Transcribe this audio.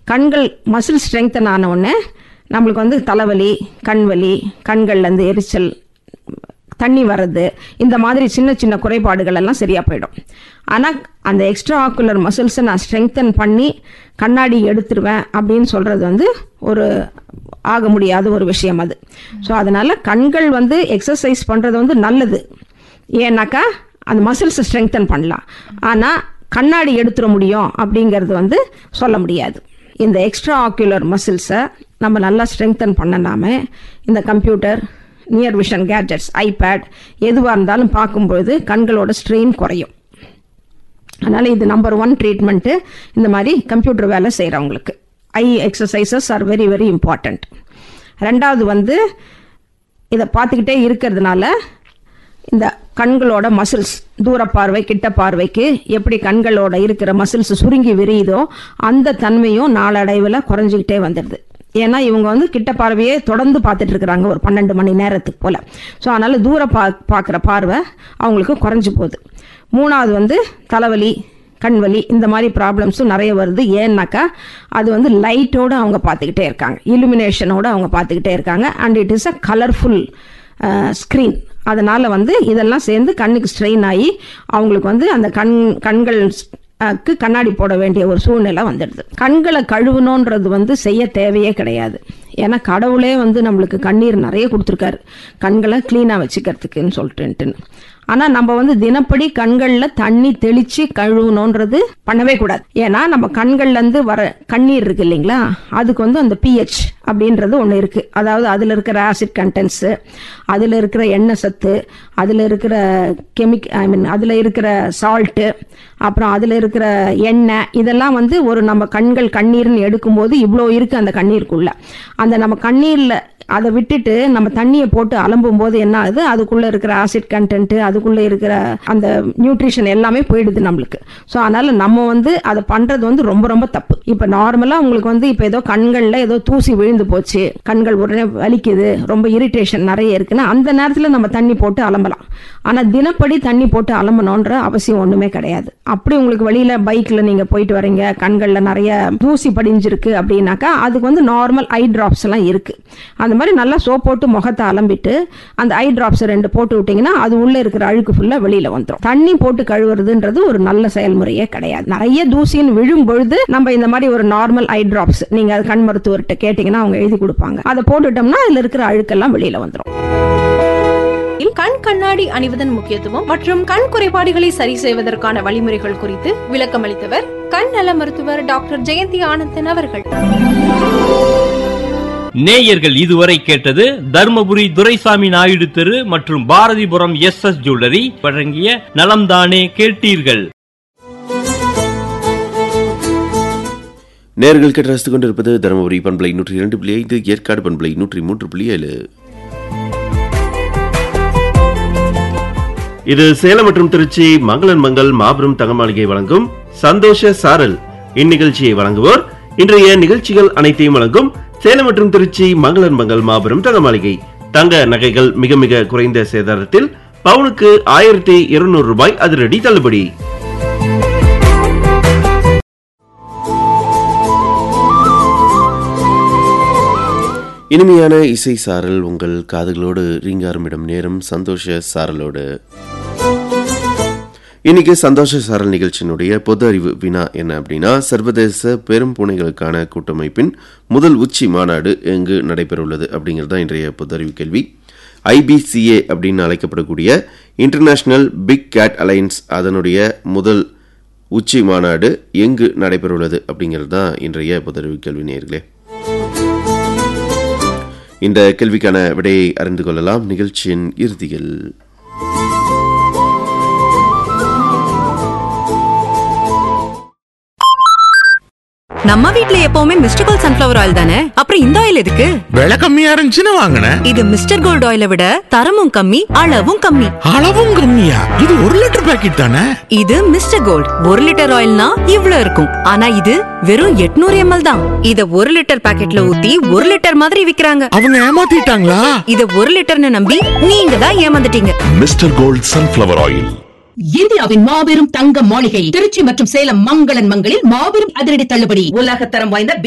கண்கள் muscle strengthen ஆன உடனே நம்மளுக்கு வந்து தலைவலி கண்வலி கண்கள்லேருந்து எரிச்சல் தண்ணி வர்றது இந்த மாதிரி சின்ன சின்ன குறைபாடுகள் எல்லாம் சரியாக போயிடும் ஆனால் அந்த எக்ஸ்ட்ரா ஆக்குலர் மசில்ஸை நான் ஸ்ட்ரெங்தன் பண்ணி கண்ணாடி எடுத்துருவேன் அப்படின்னு சொல்கிறது வந்து ஒரு ஆக முடியாத ஒரு விஷயம் அது ஸோ அதனால் கண்கள் வந்து எக்ஸசைஸ் பண்ணுறது வந்து நல்லது ஏன்னாக்கா அந்த மசில்ஸை ஸ்ட்ரெங்தன் பண்ணலாம் ஆனால் கண்ணாடி எடுத்துட முடியும் அப்படிங்கிறது வந்து சொல்ல முடியாது இந்த எக்ஸ்ட்ரா ஆக்குலர் மசில்ஸை நம்ம நல்லா ஸ்ட்ரெங்தன் பண்ணனாமே இந்த computer near vision gadgets iPad எதுவாக இருந்தாலும் பார்க்கும்பொழுது கண்களோட ஸ்ட்ரெயின் குறையும் அதனால் இது நம்பர் ஒன் ட்ரீட்மெண்ட்டு இந்த மாதிரி கம்ப்யூட்டர் வேலை செய்கிறவங்களுக்கு eye exercises are very very important ரெண்டாவது வந்து இதை பார்த்துக்கிட்டே இருக்கிறதுனால இந்த கண்களோட மசில்ஸ் தூர பார்வை கிட்ட பார்வைக்கு எப்படி கண்களோட இருக்கிற மசில்ஸ் சுருங்கி விரியுதோ அந்த தன்மையும் நாளடைவில் குறைஞ்சிக்கிட்டே வந்துடுது ஏன்னா இவங்க வந்து கிட்ட பார்வையே தொடர்ந்து பார்த்துட்டு இருக்கிறாங்க ஒரு பன்னெண்டு மணி நேரத்துக்கு போல் ஸோ அதனால் தூர பா பார்க்குற பார்வை அவங்களுக்கு குறைஞ்சி போகுது மூணாவது வந்து தலைவலி கண்வலி இந்த மாதிரி ப்ராப்ளம்ஸும் நிறைய வருது ஏன்னாக்கா அது வந்து லைட்டோடு அவங்க பார்த்துக்கிட்டே இருக்காங்க இலுமினேஷனோடு அவங்க பார்த்துக்கிட்டே இருக்காங்க and it is a colourful screen அதனால் வந்து இதெல்லாம் சேர்ந்து கண்ணுக்கு ஸ்ட்ரெயின் ஆகி அவங்களுக்கு வந்து அந்த கண் கண்கள் க்கு கண்ணாடி போட வேண்டிய ஒரு சூழ்நிலை வந்துடுது கண்களை கழுவணுன்றது வந்து செய்ய தேவையே கிடையாது ஏன்னா கடவுளே வந்து நம்மளுக்கு கண்ணீர் நிறைய கொடுத்துருக்காரு கண்களை க்ளீனாக வச்சுக்கிறதுக்குன்னு சொல்லிட்டுன்ட்டுன்னு ஆனால் நம்ம வந்து தினப்படி கண்களில் தண்ணி தெளித்து கழுவணுன்றது பண்ணவே கூடாது ஏன்னா நம்ம கண்கள்லேருந்து வர கண்ணீர் இருக்கு இல்லைங்களா அதுக்கு வந்து அந்த பிஹெச் அப்படின்றது ஒன்று இருக்குது அதாவது அதில் இருக்கிற ஆசிட் கண்டென்ட்ஸு அதில் இருக்கிற எண்ணெய் சத்து அதில் இருக்கிற கெமிக் ஐ மீன் அதில் இருக்கிற சால்ட்டு அப்புறம் அதில் இருக்கிற எண்ணெய் இதெல்லாம் வந்து ஒரு நம்ம கண்கள் கண்ணீர்னு எடுக்கும்போது இவ்வளோ இருக்குது அந்த கண்ணீருக்குள்ள அந்த நம்ம கண்ணீரில் அதை விட்டுட்டு நம்ம தண்ணியை போட்டு அலம்பும் போது என்ன ஆகுது அதுக்குள்ளே இருக்கிற ஆசிட் கண்டென்ட்டு அதுக்குள்ளே இருக்கிற அந்த நியூட்ரிஷன் எல்லாமே போயிடுது நம்மளுக்கு ஸோ அதனால் நம்ம வந்து அதை பண்ணுறது வந்து ரொம்ப ரொம்ப தப்பு இப்போ நார்மலாக உங்களுக்கு வந்து இப்போ ஏதோ கண்களில் ஏதோ தூசி விழுந்து போச்சு கண்கள் உடனே வலிக்குது ரொம்ப இரிட்டேஷன் நிறைய இருக்குன்னா அந்த நேரத்தில் நம்ம தண்ணி போட்டு அலம்பலாம் ஆனால் தினப்படி தண்ணி போட்டு அலம்பணுன்ற அவசியம் ஒன்றுமே கிடையாது அப்படி உங்களுக்கு வெளியில் பைக்கில் நீங்கள் போயிட்டு வரீங்க கண்களில் நிறைய தூசி படிஞ்சிருக்கு அப்படின்னாக்கா அதுக்கு வந்து நார்மல் ஐ ட்ராப்ஸ் எல்லாம் இருக்குது அந்த மாதிரி நல்லா சோப் போட்டு முகத்தை அலம்பிட்டு அந்த ஐ ட்ராப்ஸ் ரெண்டு போட்டு விட்டீங்கன்னா அது உள்ளே இருக்கிற அழுக்கு ஃபுல்லாக வெளியில் வந்துடும் தண்ணி போட்டு கழுவுறதுன்றது ஒரு நல்ல செயல்முறையே கிடையாது நிறைய தூசின்னு விழும் பொழுது நம்ம இந்த மாதிரி ஒரு நார்மல் ஐ ட்ராப்ஸ் நீங்கள் அது கண் மருத்துவர்கிட்ட கேட்டிங்கன்னா அவங்க எழுதி கொடுப்பாங்க அதை போட்டுட்டோம்னா அதில் இருக்கிற அழுக்கெல்லாம் வெளியில் வந்துடும் கண் கண்ணாடி அணிவதன் முக்கியத்துவம் மற்றும் கண் குறைபாடுகளை சரி செய்வதற்கான வழிமுறைகள் குறித்து விளக்கமளித்தவர் கண் நல மருத்துவர் டாக்டர் ஜெயந்தி ஆனந்தன் அவர்கள் நேயர்கள் இதுவரை கேட்டது தர்மபுரி துரைசாமி நாயுடு தெரு மற்றும் பாரதிபுரம் எஸ் எஸ் ஜுவல்லரி வழங்கிய நலம்தானே கேட்டீர்கள் நேர்கள் கேட்டு ரசித்துக் கொண்டிருப்பது தருமபுரி பண்பலை நூற்றி இரண்டு புள்ளி ஐந்து ஏற்காடு பண்பலை நூற்றி மூன்று புள்ளி ஏழு இது சேலம் மற்றும் திருச்சி மங்களன் மங்கள் மாபெரும் தங்கமாளிகை வழங்கும் சந்தோஷ சாரல் இந்நிகழ்ச்சியை வழங்குவோர் இன்றைய நிகழ்ச்சிகள் அனைத்தையும் வழங்கும் சேலம் மற்றும் திருச்சி மங்களன் மங்கள் மாபெரும் தங்கமாளிகை தங்க நகைகள் மிக மிக குறைந்த சேதாரத்தில் பவுனுக்கு ஆயிரத்தி இருநூறு ரூபாய் அதிரடி தள்ளுபடி இனிமையான இசை சாரல் உங்கள் காதுகளோடு ரீங்காரமிடும் நேரம் சந்தோஷ சாரலோடு இன்னைக்கு சந்தோஷ சாரல் நிகழ்ச்சியினுடைய பொது அறிவு வினா என்ன அப்படின்னா சர்வதேச பெரும் பூனைகளுக்கான கூட்டமைப்பின் முதல் உச்சி மாநாடு எங்கு நடைபெறவுள்ளது அப்படிங்கிறது தான் இன்றைய பொது அறிவு கேள்வி ஐபிசிஏ அப்படின்னு அழைக்கப்படக்கூடிய இன்டர்நேஷனல் பிக் கேட் அலையன்ஸ் அதனுடைய முதல் உச்சி மாநாடு எங்கு நடைபெறவுள்ளது அப்படிங்கிறது தான் இன்றைய பொது அறிவு கேள்வி நேர்களே இந்த கேள்விக்கான விடையை அறிந்து கொள்ளலாம் நிகழ்ச்சியின் இறுதியில் நம்ம வீட்ல எப்பவுமே மிஸ்டர் கோல்ட் சன்ஃபிளவர் ஆயில் தானே அப்புறம் இந்த ஆயில் எதுக்கு விலை கம்மியா இருந்துச்சுன்னு வாங்கினேன் இது மிஸ்டர் கோல்ட் ஆயிலை விட தரமும் கம்மி அளவும் கம்மி அளவும் கம்மியா இது ஒரு லிட்டர் பாக்கெட் தானே இது மிஸ்டர் கோல்ட் ஒரு லிட்டர் ஆயில்னா இவ்ளோ இருக்கும் ஆனா இது வெறும் 800 எம்எல் தான் இத ஒரு லிட்டர் பாக்கெட்ல ஊத்தி ஒரு லிட்டர் மாதிரி விக்கிறாங்க அவங்க ஏமாத்திட்டாங்களா இத ஒரு லிட்டர்னு நம்பி நீங்க தான் ஏமாந்துட்டீங்க மிஸ்டர் கோல்ட் சன்ஃபிளவர் ஆயில் இந்தியாவின் மாபெரும் தங்க மாளிகை திருச்சி மற்றும் சேலம் மங்களன் மங்களில் மாபெரும் அதிரடி தள்ளுபடி உலகத்தரம் வாய்ந்த